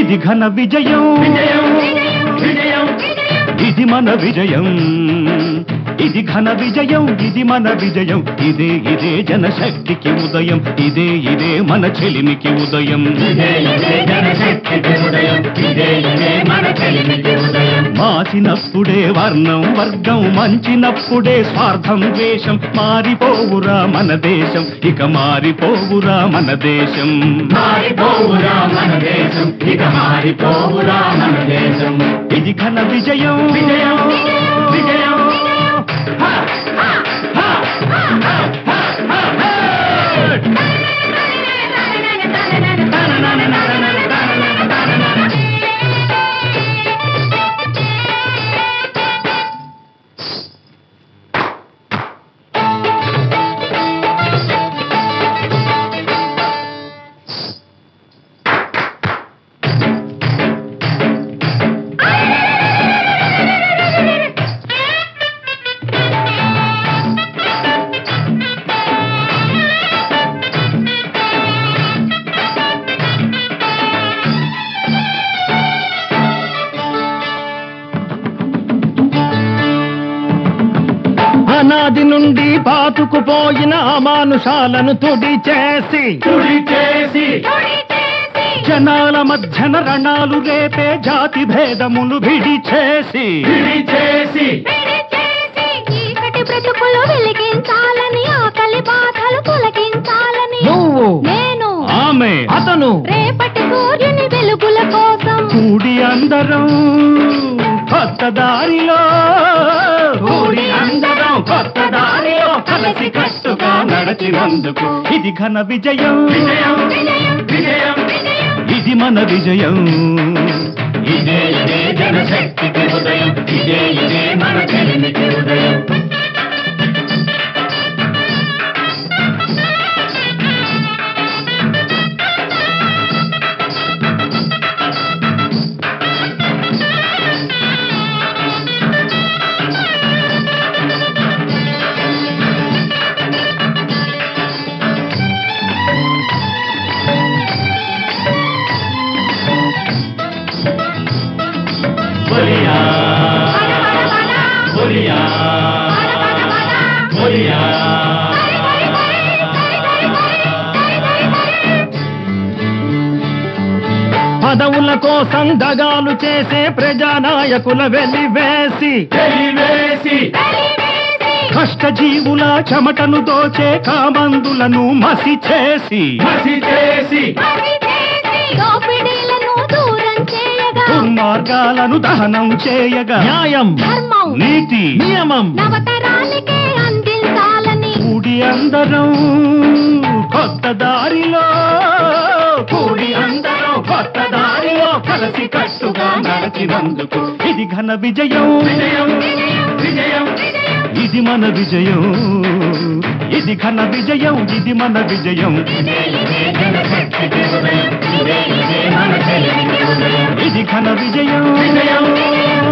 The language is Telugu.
ఇది ఘన విజయం విజయం విజయం ఇది మన విజయం ఇది ఘన విజయం ఇది మన విజయం ఇదే ఇదే జనశక్తికి ఉదయం ఇదే ఇదే మన చెలిమికి ఉదయం ఇదే ఇదే జనశక్తికి ఉదయం ఇదే ఇదే మన చెలిమికి ఉదయం మాసినప్పుడే వర్ణం వర్గం మంచినప్పుడే స్వార్థం ద్వేషం మారిపోవురా మన దేశం ఇక మారిపోవురా మన దేశం మారిపోవురా మన దేశం ఇక మారిపోవురా మన దేశం ఇది ఘన విజయం విజయం విజయం హ, హ, హ, హ, హ, హ, హ. అనాది నుండి పాతుకుపోయిన అమానుషాలను తుడి చేసి తుడి చేసి జనాల మధ్యన రణాలు రేపే జాతి భేదములు విడి చేసి విడి చేసి చీకటి బ్రతుకులు వెలిగించాలని ఆకలి బాధలు తొలగించాలని నువ్వు నేను ఆమె అతను రేపటి సూర్యుని వెలుగుల కోసం కూడి అందరం కొత్త దారిలో కూడి అందరం కొత్త దారిలో కలసి కట్టుగా నడచినందుకు ఇది ఘన విజయం విజయం విజయం ఇది మన విజయం ఇదే ఇదే జనశక్తికి ఉదయం ఇదే ఇదే మన చెలిమికి ఉదయం బలియా బలియా బలియా పదవుల కోసం దగాలు చేసే ప్రజానాయకుల వెలివేసి చెలివేసి కష్టజీవుల చెమటను దోచే కామందులను మసి చేసి మసి చేసి దోపిడీలను దూరం చేయగా దుర్మార్గాలను దహనం చేయగా న్యాయం ధర్మం నీతి నియమం నవతరానికే అందించాలని కూడి అందరం కొత్త దారిలో కూడి అందరం కొత్త దారిలో కలసి కట్టుగా నడచినందుకు ఇది ఘన విజయం విజయం విజయం ఇది మన విజయం ఇది ఘన విజయం ఇది మన విజయం ఇదే ఇదే జనశక్తికి ఉదయం ఇదే ఇదే మన చెలిమికి ఉదయం ఇది ఘన విజయం విజయం